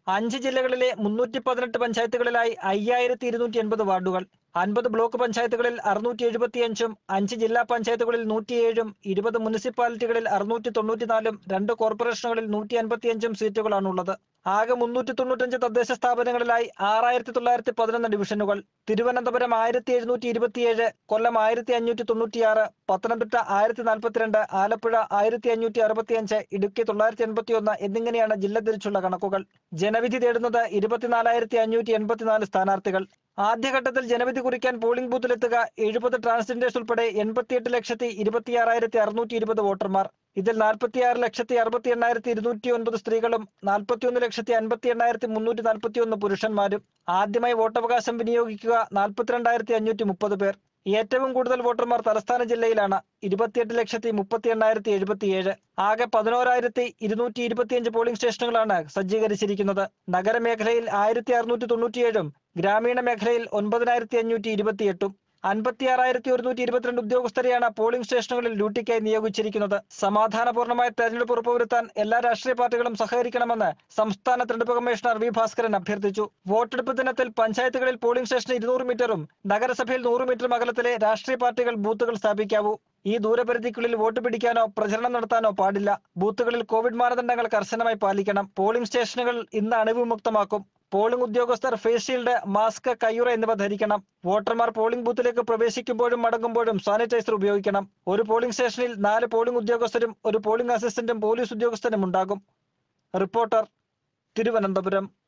അഞ്ച് ജില്ലകളിലെ മുന്നൂറ്റി പതിനെട്ട് പഞ്ചായത്തുകളിലായി അയ്യായിരത്തി ഇരുന്നൂറ്റി എൺപത് വാർഡുകൾ അൻപത് ബ്ലോക്ക് പഞ്ചായത്തുകളിൽ അറുന്നൂറ്റി എഴുപത്തിയഞ്ചും അഞ്ച് ജില്ലാ പഞ്ചായത്തുകളിൽ നൂറ്റിയേഴും ഇരുപത് മുനിസിപ്പാലിറ്റികളിൽ അറുന്നൂറ്റി തൊണ്ണൂറ്റിനാലും രണ്ട് കോർപ്പറേഷനുകളിൽ നൂറ്റി അൻപത്തിയഞ്ചും സീറ്റുകളാണുള്ളത് ആകെ മുന്നൂറ്റി തൊണ്ണൂറ്റഞ്ച് തദ്ദേശ സ്ഥാപനങ്ങളിലായി ആറായിരത്തി തൊള്ളായിരത്തി പതിനൊന്ന് ഡിവിഷനുകൾ തിരുവനന്തപുരം ആയിരത്തി എഴുന്നൂറ്റി ഇരുപത്തിയേഴ് കൊല്ലം ആയിരത്തി അഞ്ഞൂറ്റി തൊണ്ണൂറ്റിയാറ് പത്തനംതിട്ട ആയിരത്തി നാൽപ്പത്തിരണ്ട് ആലപ്പുഴ ആയിരത്തി അഞ്ഞൂറ്റി അറുപത്തിയഞ്ച് ഇടുക്കി തൊള്ളായിരത്തി എൺപത്തിയൊന്ന് എന്നിങ്ങനെയാണ് ജില്ല തിരിച്ചുള്ള കണക്കുകൾ ജനവിധി തേടുന്നത് ഇരുപത്തിനാലായിരത്തി അഞ്ഞൂറ്റി എൺപത്തിനാല് സ്ഥാനാർത്ഥികൾ ആദ്യഘട്ടത്തിൽ ജനവിധി കുറിക്കാൻ പോളിംഗ് ബൂത്തിലെത്തുക എഴുപത് ട്രാൻസ്ജെൻഡേഴ്സ് ഉൾപ്പെടെ എൺപത്തിയെട്ട് ലക്ഷത്തി ഇരുപത്തിയാറായിരത്തി അറുന്നൂറ്റി ഇരുപത് വോട്ടർമാർ ഇതിൽ നാൽപ്പത്തിയാറ് ലക്ഷത്തി അറുപത്തി എണ്ണായിരത്തി ഇരുന്നൂറ്റി ഒൻപത് സ്ത്രീകളും നാൽപ്പത്തിയൊന്ന് ലക്ഷത്തി അൻപത്തി എണ്ണായിരത്തി മുന്നൂറ്റി നാൽപ്പത്തിയൊന്ന് പുരുഷന്മാരും ആദ്യമായി വോട്ടവകാശം വിനിയോഗിക്കുക നാൽപ്പത്തിരണ്ടായിരത്തി അഞ്ഞൂറ്റി മുപ്പത് പേർ ഏറ്റവും കൂടുതൽ വോട്ടർമാർ തലസ്ഥാന ജില്ലയിലാണ് ഇരുപത്തിയെട്ട് ലക്ഷത്തി മുപ്പത്തി എണ്ണായിരത്തി എഴുപത്തിയേഴ് ആകെ പതിനോരായിരത്തി ഇരുന്നൂറ്റി ഇരുപത്തിയഞ്ച് പോളിംഗ് സ്റ്റേഷനുകളാണ് സജ്ജീകരിച്ചിരിക്കുന്നത് നഗരമേഖലയിൽ ആയിരത്തി അറുന്നൂറ്റി തൊണ്ണൂറ്റിയേഴും ഗ്രാമീണ മേഖലയിൽ ഒൻപതിനായിരത്തി അഞ്ഞൂറ്റി ഇരുപത്തിയെട്ടും അൻപത്തിയാറായിരത്തി ഒരുന്നൂറ്റി ഇരുപത്തിരണ്ട് ഉദ്യോഗസ്ഥരെയാണ് പോളിംഗ് സ്റ്റേഷനുകളിൽ ഡ്യൂട്ടിക്കായി നിയോഗിച്ചിരിക്കുന്നത് സമാധാനപൂർണ്ണമായ തെരഞ്ഞെടുപ്പ് ഉറപ്പുവരുത്താൻ എല്ലാ രാഷ്ട്രീയ പാർട്ടികളും സഹകരിക്കണമെന്ന് സംസ്ഥാന തെരഞ്ഞെടുപ്പ് കമ്മീഷണർ വി ഭാസ്കരൻ അഭ്യർത്ഥിച്ചു വോട്ടെടുപ്പ് ദിനത്തിൽ പഞ്ചായത്തുകളിൽ പോളിംഗ് സ്റ്റേഷന് ഇരുന്നൂറ് മീറ്ററും നഗരസഭയിൽ നൂറ് മീറ്ററും അകലത്തിലെ രാഷ്ട്രീയ പാർട്ടികൾ ബൂത്തുകൾ സ്ഥാപിക്കാവൂ ഈ ദൂരപരിധിക്കുള്ളിൽ വോട്ട് പിടിക്കാനോ പ്രചരണം നടത്താനോ പാടില്ല ബൂത്തുകളിൽ കോവിഡ് മാനദണ്ഡങ്ങൾ കർശനമായി പാലിക്കണം പോളിംഗ് സ്റ്റേഷനുകൾ ഇന്ന് അണുവിമുക്തമാക്കും പോളിംഗ് ഉദ്യോഗസ്ഥർ ഫേസ് ഷീൽഡ് മാസ്ക് കയ്യുറ എന്നിവ ധരിക്കണം വോട്ടർമാർ പോളിംഗ് ബൂത്തിലേക്ക് പ്രവേശിക്കുമ്പോഴും മടങ്ങുമ്പോഴും സാനിറ്റൈസർ ഉപയോഗിക്കണം ഒരു പോളിംഗ് സ്റ്റേഷനിൽ നാല് പോളിംഗ് ഉദ്യോഗസ്ഥരും ഒരു പോളിംഗ് അസിസ്റ്റന്റും പോലീസ് ഉദ്യോഗസ്ഥനും ഉണ്ടാകും റിപ്പോർട്ടർ തിരുവനന്തപുരം